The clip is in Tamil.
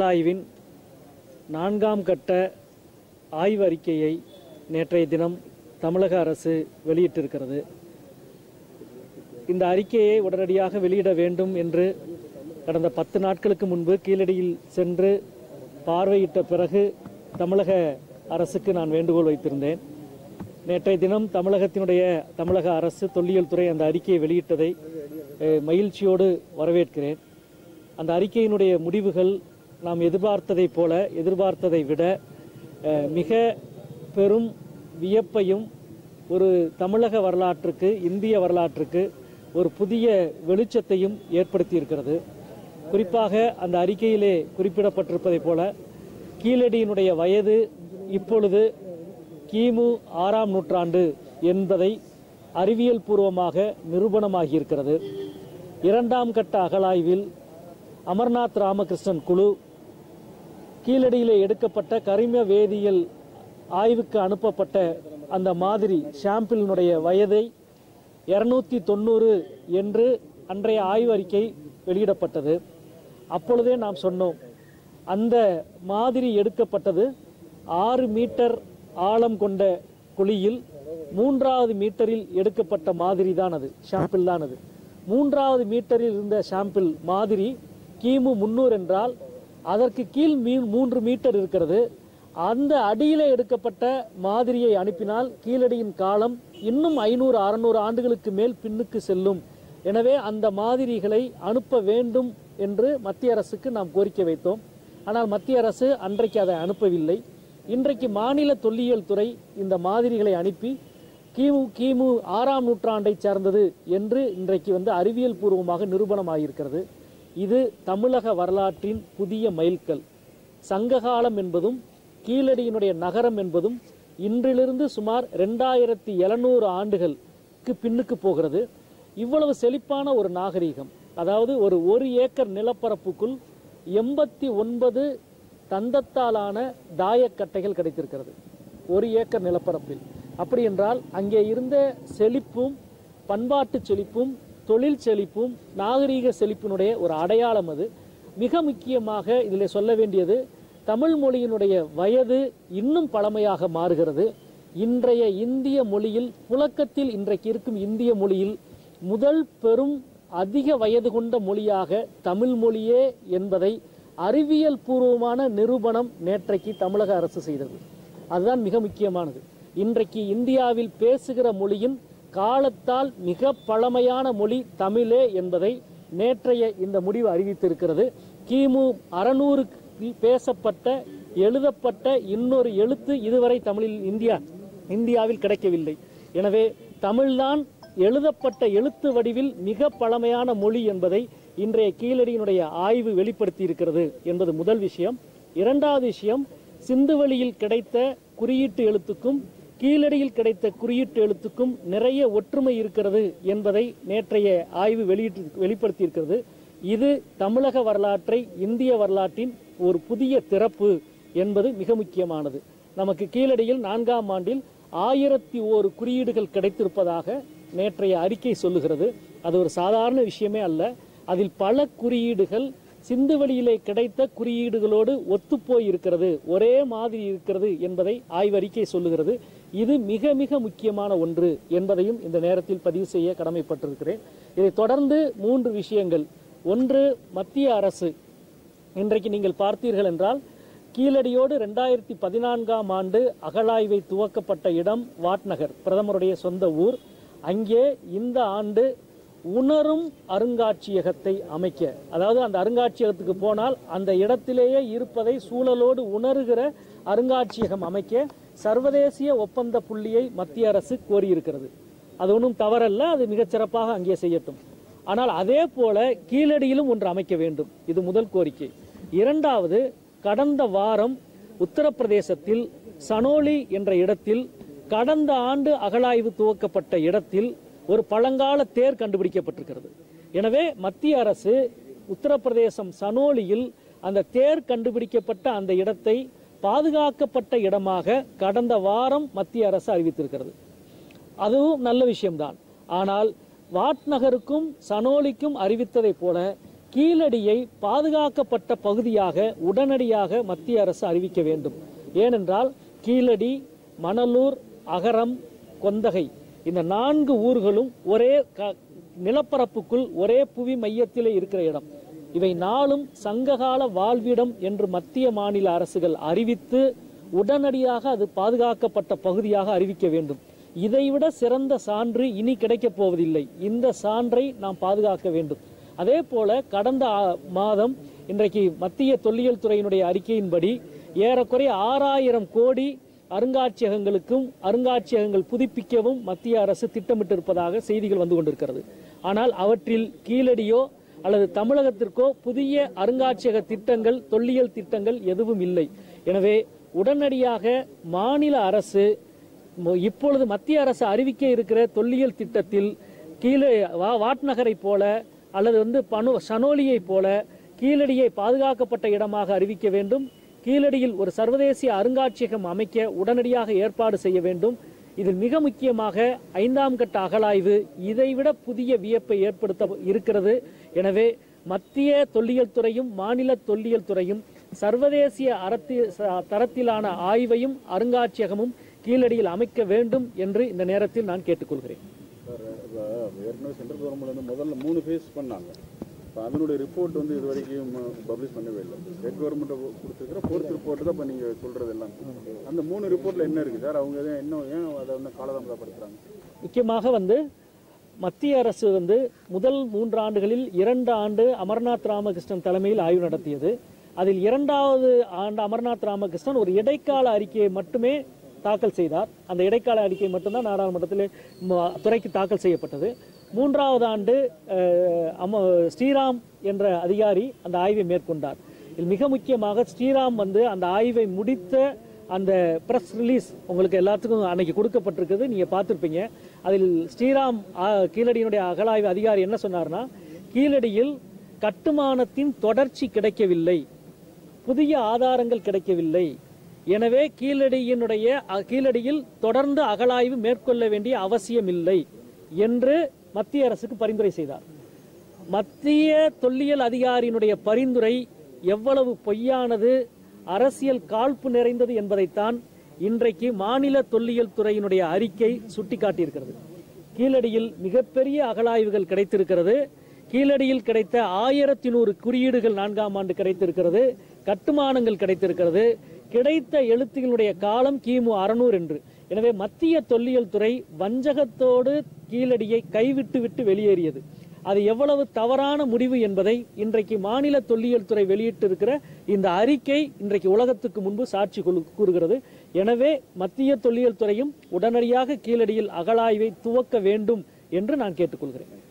அகழாய்வின் நான்காம் கட்ட ஆய்வறிக்கையை நேற்றைய தினம் தமிழக அரசு வெளியிட்டிருக்கிறது இந்த அறிக்கையை உடனடியாக வெளியிட வேண்டும் என்று கடந்த பத்து நாட்களுக்கு முன்பு கீழடியில் சென்று பார்வையிட்ட பிறகு தமிழக அரசுக்கு நான் வேண்டுகோள் வைத்திருந்தேன் நேற்றைய தினம் தமிழகத்தினுடைய தமிழக அரசு தொல்லியல் துறை அந்த அறிக்கையை வெளியிட்டதை அஹ், மகிழ்ச்சியோடு வரவேற்கிறேன் அந்த அறிக்கையினுடைய முடிவுகள் நாம் எதிர்பார்த்ததைப் போல எதிர்பார்த்ததை விட அஹ், மிக பெரும் வியப்பையும் ஒரு தமிழக வரலாற்றுக்கு இந்திய வரலாற்றுக்கு ஒரு புதிய வெளிச்சத்தையும் ஏற்படுத்தி இருக்கிறது குறிப்பாக அந்த அறிக்கையிலே குறிப்பிடப்பட்டிருப்பதைப் போல கீழடியினுடைய வயது இப்பொழுது கிமு ஆறாம் நூற்றாண்டு என்பதை அறிவியல் பூர்வமாக நிரூபணமாகியிருக்கிறது இரண்டாம் கட்ட அகழாய்வில் அமர்நாத் ராமகிருஷ்ணன் குழு கீழடியிலே எடுக்கப்பட்ட கரிம வேதியியல் ஆய்வுக்கு அனுப்பப்பட்ட அந்த மாதிரி சாம்பிளினுடைய வயதை இருநூத்தி தொண்ணூறு என்று அன்றைய ஆய்வறிக்கை வெளியிடப்பட்டது அப்பொழுதே நாம் சொன்னோம் அந்த மாதிரி எடுக்கப்பட்டது ஆறு மீட்டர் ஆழம் கொண்ட குழியில் மூன்றாவது மீட்டரில் எடுக்கப்பட்ட மாதிரி தான் அது சாம்பிள் தான் அது மூன்றாவது மீட்டரில் இருந்த சாம்பிள் மாதிரி கிமு முன்னூறு என்றால் அதற்கு கீழ் மீ- மூன்று மீட்டர் இருக்கிறது அந்த அடியிலே எடுக்கப்பட்ட மாதிரியை அனுப்பினால் கீழடியின் காலம் இன்னும் ஐநூறு அறுநூறு ஆண்டுகளுக்கு மேல் பின்னுக்கு செல்லும் எனவே அந்த மாதிரிகளை அனுப்ப வேண்டும் என்று மத்திய அரசுக்கு நாம் கோரிக்கை வைத்தோம் ஆனால் மத்திய அரசு அன்றைக்கு அதை அனுப்பவில்லை இன்றைக்கு மாநில தொல்லியல் துறை இந்த மாதிரிகளை அனுப்பி கிமு கிமு ஆறாம் நூற்றாண்டை சார்ந்தது என்று இன்றைக்கு வந்து அறிவியல் பூர்வமாக நிரூபணமாகியிருக்கிறது இது தமிழக வரலாற்றின் புதிய மைல்கல் சங்ககாலம் என்பதும் கீழடியினுடைய நகரம் என்பதும் இன்றிலிருந்து சுமார் ரெண்டாயிரத்தி எழுநூறு ஆண்டுகளுக்கு பின்னுக்கு போகிறது இவ்வளவு செழிப்பான ஒரு நாகரீகம் அதாவது ஒரு ஒரு ஏக்கர் நிலப்பரப்புக்குள் எண்பத்தி ஒன்பது தந்தத்தாலான தாயக்கட்டைகள் கிடைத்திருக்கிறது ஒரு ஏக்கர் நிலப்பரப்பில் அப்படி என்றால் அங்கே இருந்த செழிப்பும் பண்பாட்டு செழிப்பும் தொழில் செழிப்பும் நாகரீக செழிப்பினுடைய ஒரு அடையாளம் அது மிக முக்கியமாக இதில் சொல்ல வேண்டியது தமிழ் மொழியினுடைய வயது இன்னும் பழமையாக மாறுகிறது இன்றைய இந்திய மொழியில் புழக்கத்தில் இன்றைக்கு இருக்கும் இந்திய மொழியில் முதல் பெரும் அதிக வயது கொண்ட மொழியாக தமிழ் மொழியே என்பதை அறிவியல் பூர்வமான நிரூபணம் நேற்றைக்கு தமிழக அரசு செய்தது அதுதான் மிக முக்கியமானது இன்றைக்கு இந்தியாவில் பேசுகிற மொழியின் காலத்தால் மிக பழமையான மொழி தமிழே என்பதை நேற்றைய இந்த முடிவு அறிவித்திருக்கிறது கிமு அறநூறுக்கு பேசப்பட்ட எழுதப்பட்ட இன்னொரு எழுத்து இதுவரை தமிழில் இந்தியா இந்தியாவில் கிடைக்கவில்லை எனவே தமிழ்தான் எழுதப்பட்ட எழுத்து வடிவில் மிக பழமையான மொழி என்பதை இன்றைய கீழடியினுடைய ஆய்வு வெளிப்படுத்தி இருக்கிறது என்பது முதல் விஷயம் இரண்டாவது விஷயம் சிந்துவெளியில் கிடைத்த குறியீட்டு எழுத்துக்கும் கீழடியில் கிடைத்த குறியீட்டு எழுத்துக்கும் நிறைய ஒற்றுமை இருக்கிறது என்பதை நேற்றைய ஆய்வு வெளியிட்டு வெளிப்படுத்தியிருக்கிறது இது தமிழக வரலாற்றை இந்திய வரலாற்றின் ஒரு புதிய திறப்பு என்பது மிக முக்கியமானது நமக்கு கீழடியில் நான்காம் ஆண்டில் ஆயிரத்தி ஓரு குறியீடுகள் கிடைத்திருப்பதாக நேற்றைய அறிக்கை சொல்லுகிறது அது ஒரு சாதாரண விஷயமே அல்ல அதில் பல குறியீடுகள் சிந்துவெளியிலே கிடைத்த குறியீடுகளோடு ஒத்துப்போய் இருக்கிறது ஒரே மாதிரி இருக்கிறது என்பதை ஆய்வறிக்கை சொல்லுகிறது இது மிக மிக முக்கியமான ஒன்று என்பதையும் இந்த நேரத்தில் பதிவு செய்ய கடமைப்பட்டிருக்கிறேன் இதை தொடர்ந்து மூன்று விஷயங்கள் ஒன்று மத்திய அரசு இன்றைக்கு நீங்கள் பார்த்தீர்கள் என்றால் கீழடியோடு ரெண்டாயிரத்தி பதினான்காம் ஆண்டு அகழாய்வை துவக்கப்பட்ட இடம் வாட்நகர் பிரதமருடைய சொந்த ஊர் அங்கே இந்த ஆண்டு உணரும் அருங்காட்சியகத்தை அமைக்க அதாவது அந்த அருங்காட்சியகத்துக்கு போனால் அந்த இடத்திலேயே இருப்பதை சூழலோடு உணர்கிற அருங்காட்சியகம் அமைக்க சர்வதேசிய ஒப்பந்த புள்ளியை மத்திய அரசு கோரியிருக்கிறது அது ஒன்றும் தவறல்ல அது மிகச் சிறப்பாக அங்கே செய்யட்டும் ஆனால் அதே போல கீழடியிலும் ஒன்று அமைக்க வேண்டும் இது முதல் கோரிக்கை இரண்டாவது கடந்த வாரம் உத்தரப்பிரதேசத்தில் சனோலி என்ற இடத்தில் கடந்த ஆண்டு அகழாய்வு துவக்கப்பட்ட இடத்தில் ஒரு பழங்கால தேர் கண்டுபிடிக்கப்பட்டிருக்கிறது எனவே மத்திய அரசு உத்தரப்பிரதேசம் சனோலியில் அந்த தேர் கண்டுபிடிக்கப்பட்ட அந்த இடத்தை பாதுகாக்கப்பட்ட இடமாக கடந்த வாரம் மத்திய அரசு அறிவித்திருக்கிறது அதுவும் நல்ல விஷயம்தான் ஆனால் வாட்நகருக்கும் சனோலிக்கும் அறிவித்ததைப் போல கீழடியை பாதுகாக்கப்பட்ட பகுதியாக உடனடியாக மத்திய அரசு அறிவிக்க வேண்டும் ஏனென்றால் கீழடி மணலூர் அகரம் கொந்தகை இந்த நான்கு ஊர்களும் ஒரே க- நிலப்பரப்புக்குள் ஒரே புவி மையத்திலே இருக்கிற இடம் இவை நாளும் சங்ககால வாழ்விடம் என்று மத்திய மாநில அரசுகள் அறிவித்து உடனடியாக அது பாதுகாக்கப்பட்ட பகுதியாக அறிவிக்க வேண்டும் இதைவிட சிறந்த சான்று இனி கிடைக்கப் போவதில்லை இந்த சான்றை நாம் பாதுகாக்க வேண்டும் அதே போல கடந்த ஆ- மாதம் இன்றைக்கு மத்திய தொல்லியல் துறையினுடைய அறிக்கையின்படி ஏறக்குறைய ஆறாயிரம் கோடி அருங்காட்சியகங்களுக்கும் அருங்காட்சியகங்கள் புதுப்பிக்கவும் மத்திய அரசு திட்டமிட்டிருப்பதாக செய்திகள் வந்து கொண்டிருக்கிறது ஆனால் அவற்றில் கீழடியோ அல்லது தமிழகத்திற்கோ புதிய அருங்காட்சியக திட்டங்கள் தொல்லியல் திட்டங்கள் எதுவும் இல்லை எனவே உடனடியாக மாநில அரசு மொ- இப்பொழுது மத்திய அரசு அறிவிக்க இருக்கிற தொல்லியல் திட்டத்தில் கீழே வா வாட்நகரை போல அல்லது வந்து பனு சனோலியை போல கீழடியை பாதுகாக்கப்பட்ட இடமாக அறிவிக்க வேண்டும் கீழடியில் ஒரு சர்வதேசிய அருங்காட்சியகம் அமைக்க உடனடியாக ஏற்பாடு செய்ய வேண்டும் இதில் மிக முக்கியமாக ஐந்தாம் கட்ட அகழாய்வு இதைவிட புதிய வியப்பை ஏற்படுத்த இருக்கிறது எனவே மத்திய தொல்லியல் துறையும் மாநில தொல்லியல் துறையும் சர்வதேசிய அறத்தி ச- தரத்திலான ஆய்வையும் அருங்காட்சியகமும் கீழடியில் அமைக்க வேண்டும் என்று இந்த நேரத்தில் நான் கேட்டுக்கொள்கிறேன் சார் இப்போ ஏற்கனவே சென்ட்ரல் கவர்மெண்ட் வந்து முதல்ல மூணு ஃபேஸ் பண்ணாங்க இப்போ அதனுடைய ரிப்போர்ட் வந்து இது வரைக்கும் பப்ளிஷ் பண்ணவே இல்லை ஸ்டேட் கவர்மெண்ட் கொடுத்துருக்கிற ஃபோர்த் ரிப்போர்ட் தான் இப்போ நீங்கள் சொல்கிறது எல்லாம் அந்த மூணு ரிப்போர்ட்டில் என்ன இருக்குது சார் அவங்க எதுவும் இன்னும் ஏன் அதை வந்து காலதாமதப்படுத்துகிறாங்க முக்கியமாக வந்து மத்திய அரசு வந்து முதல் மூன்று ஆண்டுகளில் இரண்டு ஆண்டு அமர்நாத் ராமகிருஷ்ணன் தலைமையில் ஆய்வு நடத்தியது அதில் இரண்டாவது ஆண்டு அமர்நாத் ராமகிருஷ்ணன் ஒரு இடைக்கால அறிக்கையை மட்டுமே தாக்கல் செய்தார் அந்த இடைக்கால அறிக்கை மட்டும்தான் நாடாளுமன்றத்தில் ம- துறைக்கு தாக்கல் செய்யப்பட்டது மூன்றாவது ஆண்டு அஹ், அம ஸ்ரீராம் என்ற அதிகாரி அந்த ஆய்வை மேற்கொண்டார் இதில் மிக முக்கியமாக ஸ்ரீராம் வந்து அந்த ஆய்வை முடித்த அந்த ப்ரெஸ் ரிலீஸ் உங்களுக்கு எல்லாத்துக்கும் அன்னைக்கு கொடுக்கப்பட்டிருக்குது நீங்கள் பார்த்துருப்பீங்க அதில் ஸ்ரீராம் ஆ, கீழடியினுடைய அகழாய்வு அதிகாரி என்ன சொன்னார்னா கீழடியில் கட்டுமானத்தின் தொடர்ச்சி கிடைக்கவில்லை புதிய ஆதாரங்கள் கிடைக்கவில்லை எனவே கீழடியினுடைய அ- கீழடியில் தொடர்ந்து அகழாய்வு மேற்கொள்ள வேண்டிய அவசியமில்லை என்று மத்திய அரசுக்கு பரிந்துரை செய்தார் மத்திய தொல்லியல் அதிகாரியினுடைய பரிந்துரை எவ்வளவு பொய்யானது அரசியல் காழ்ப்பு நிறைந்தது என்பதைத்தான் இன்றைக்கு மாநில தொல்லியல் துறையினுடைய அறிக்கை சுட்டிக்காட்டியிருக்கிறது கீழடியில் மிகப்பெரிய அகழாய்வுகள் கிடைத்திருக்கிறது கீழடியில் கிடைத்த ஆயிரத்தி நூறு குறியீடுகள் நான்காம் ஆண்டு கிடைத்திருக்கிறது கட்டுமானங்கள் கிடைத்திருக்கிறது கிடைத்த எழுத்துகளுடைய காலம் கிமு அறுநூறு என்று எனவே மத்திய தொல்லியல் துறை வஞ்சகத்தோடு கீழடியை கைவிட்டு விட்டு வெளியேறியது அது எவ்வளவு தவறான முடிவு என்பதை இன்றைக்கு மாநில தொல்லியல் துறை வெளியிட்டிருக்கிற இந்த அறிக்கை இன்றைக்கு உலகத்துக்கு முன்பு சாட்சி கொடு- கூறுகிறது எனவே மத்திய தொல்லியல் துறையும் உடனடியாக கீழடியில் அகழாய்வை துவக்க வேண்டும் என்று நான் கேட்டுக்கொள்கிறேன்